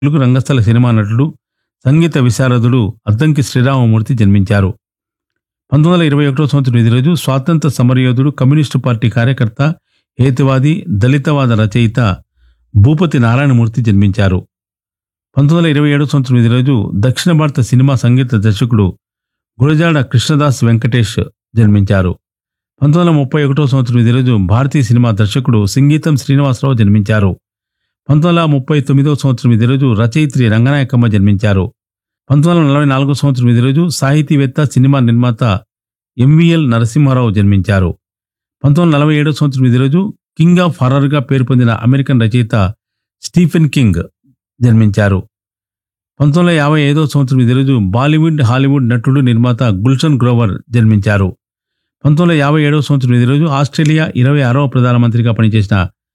తెలుగు రంగస్థల సినిమా నటుడు సంగీత విశారదుడు అద్దంకి శ్రీరామమూర్తి జన్మించారు పంతొమ్మిది వందల ఇరవై ఒకటో సంవత్సరం ఇదే రోజు స్వాతంత్ర సమరయోధుడు కమ్యూనిస్టు పార్టీ కార్యకర్త హేతువాది దళితవాద రచయిత భూపతి నారాయణమూర్తి జన్మించారు పంతొమ్మిది వందల ఇరవై ఏడో సంవత్సరం ఇదే రోజు దక్షిణ భారత సినిమా సంగీత దర్శకుడు గురజాడ కృష్ణదాస్ వెంకటేష్ జన్మించారు పంతొమ్మిది వందల ముప్పై ఒకటో సంవత్సరం ఇదే రోజు భారతీయ సినిమా దర్శకుడు సంగీతం శ్రీనివాసరావు జన్మించారు పంతొమ్మిది వందల ముప్పై తొమ్మిదో సంవత్సరం ఇదే రోజు రచయిత్రి రంగనాయకమ్మ జన్మించారు పంతొమ్మిది వందల నలభై నాలుగో సంవత్సరం ఇదే రోజు సాహితీవేత్త సినిమా నిర్మాత ఎంవిఎల్ నరసింహారావు జన్మించారు పంతొమ్మిది వందల నలభై ఏడో సంవత్సరం ఇదే రోజు కింగ్ ఆఫ్ హర్రర్గా పేరు పొందిన అమెరికన్ రచయిత స్టీఫెన్ కింగ్ జన్మించారు పంతొమ్మిది వందల యాభై ఐదో సంవత్సరం ఇదే రోజు బాలీవుడ్ హాలీవుడ్ నటుడు నిర్మాత గుల్షన్ గ్రోవర్ జన్మించారు పంతొమ్మిది వందల యాభై ఏడవ సంవత్సరం ఇదే రోజు ఆస్ట్రేలియా ఇరవై ఆరవ ప్రధానమంత్రిగా పనిచేసిన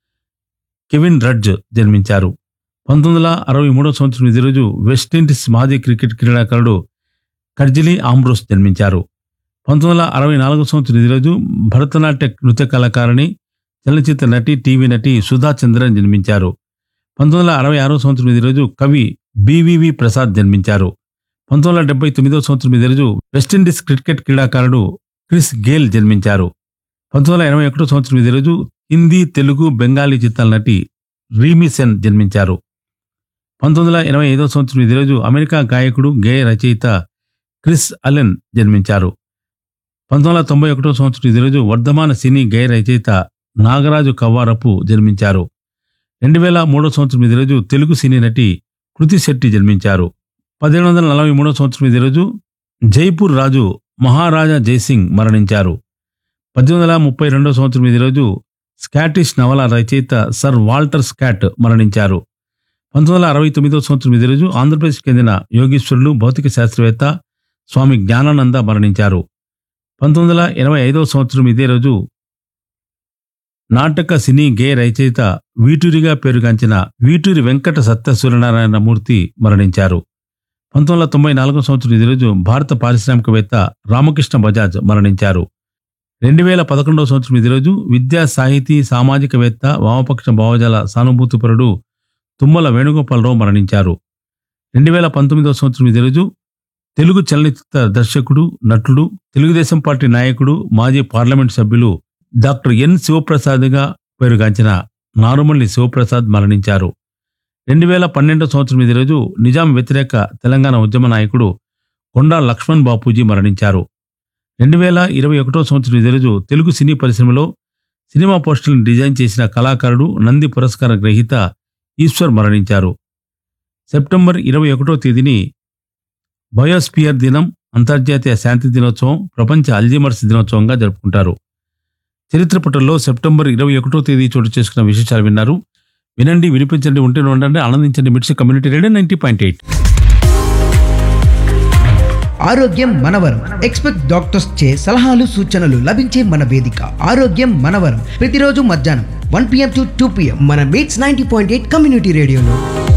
కెవిన్ రడ్జ్ జన్మించారు పంతొమ్మిది వందల అరవై మూడవ సంవత్సరం ఇదే రోజు వెస్టిండీస్ మాజీ క్రికెట్ క్రీడాకారుడు కర్జిలీ ఆంబ్రోస్ జన్మించారు పంతొమ్మిది వందల అరవై నాలుగో సంవత్సరం ఇదే రోజు భరతనాట్య నృత్య కళాకారిణి చలనచిత్ర నటి టీవీ నటి సుధా చంద్రన్ జన్మించారు పంతొమ్మిది వందల అరవై ఆరో సంవత్సరం ఇదే రోజు కవి బివివి ప్రసాద్ జన్మించారు పంతొమ్మిది వందల డెబ్బై తొమ్మిదో సంవత్సరం ఇదే రోజు వెస్టిండీస్ క్రికెట్ క్రీడాకారుడు క్రిస్ గేల్ జన్మించారు పంతొమ్మిది వందల ఎనభై ఒకటో సంవత్సరం ఇదే రోజు హిందీ తెలుగు బెంగాలీ చిత్రాల నటి రీమి సెన్ జన్మించారు పంతొమ్మిది వందల ఎనభై ఐదో సంవత్సరం ఇదే రోజు అమెరికా గాయకుడు గేయ రచయిత క్రిస్ అలెన్ జన్మించారు పంతొమ్మిది వందల తొంభై ఒకటో సంవత్సరం ఇదే రోజు వర్ధమాన సినీ గేయ రచయిత నాగరాజు కవ్వారపు జన్మించారు రెండు వేల మూడో సంవత్సరం ఇదే రోజు తెలుగు సినీ నటి కృతి శెట్టి జన్మించారు పదిహేడు వందల నలభై మూడో సంవత్సరం ఇదే రోజు జైపూర్ రాజు మహారాజా జైసింగ్ మరణించారు పద్దెనిమిది వందల ముప్పై రెండో సంవత్సరం ఇదే రోజు స్కాటిష్ నవల రచయిత సర్ వాల్టర్ స్కాట్ మరణించారు పంతొమ్మిది వందల అరవై తొమ్మిదో సంవత్సరం ఇదే రోజు ఆంధ్రప్రదేశ్కి చెందిన యోగీశ్వరులు భౌతిక శాస్త్రవేత్త స్వామి జ్ఞానానంద మరణించారు పంతొమ్మిది వందల ఎనభై ఐదో సంవత్సరం ఇదే రోజు నాటక సినీ గేయ రచయిత వీటూరిగా పేరుగాంచిన వీటూరి వెంకట సత్య సూర్యనారాయణ మూర్తి మరణించారు పంతొమ్మిది వందల తొంభై నాలుగో సంవత్సరం ఇదే రోజు భారత పారిశ్రామికవేత్త రామకృష్ణ బజాజ్ మరణించారు రెండు వేల పదకొండవ సంవత్సరం ఇదే రోజు విద్యా సాహితీ సామాజికవేత్త వామపక్ష భావజాల సానుభూతిపరుడు తుమ్మల వేణుగోపాలరావు మరణించారు రెండు వేల పంతొమ్మిదవ సంవత్సరం ఇదే రోజు తెలుగు చలనచిత్ర దర్శకుడు నటుడు తెలుగుదేశం పార్టీ నాయకుడు మాజీ పార్లమెంట్ సభ్యులు డాక్టర్ ఎన్ శివప్రసాద్గా పేరుగాంచిన నారుమల్లి శివప్రసాద్ మరణించారు రెండు వేల పన్నెండవ సంవత్సరం ఇదే రోజు నిజాం వ్యతిరేక తెలంగాణ ఉద్యమ నాయకుడు కొండా లక్ష్మణ్ బాపూజీ మరణించారు రెండు వేల ఇరవై ఒకటో సంవత్సరం ఇదే రోజు తెలుగు సినీ పరిశ్రమలో సినిమా పోస్టర్లను డిజైన్ చేసిన కళాకారుడు నంది పురస్కార గ్రహీత ఈశ్వర్ మరణించారు సెప్టెంబర్ ఇరవై ఒకటో తేదీని బయోస్పియర్ దినం అంతర్జాతీయ శాంతి దినోత్సవం ప్రపంచ అల్జీమర్స్ దినోత్సవంగా జరుపుకుంటారు చరిత్ర పుటల్లో సెప్టెంబర్ ఇరవై ఒకటో తేదీ చోటు చేసుకున్న విశేషాలు విన్నారు వినండి వినిపించండి ఉంటే ఉండండి ఆనందించండి MITS community radio ninety point eight ఆరోగ్యం మనవరం ఎక్స్పెక్ట్ డాక్టర్స్ చే సలహాలు సూచనలు లభించే మన వేదిక ఆరోగ్యం మనవరం ప్రతిరోజు మధ్యాహ్నం one PM to two PM మన MITS ninety point eight community రేడియోలో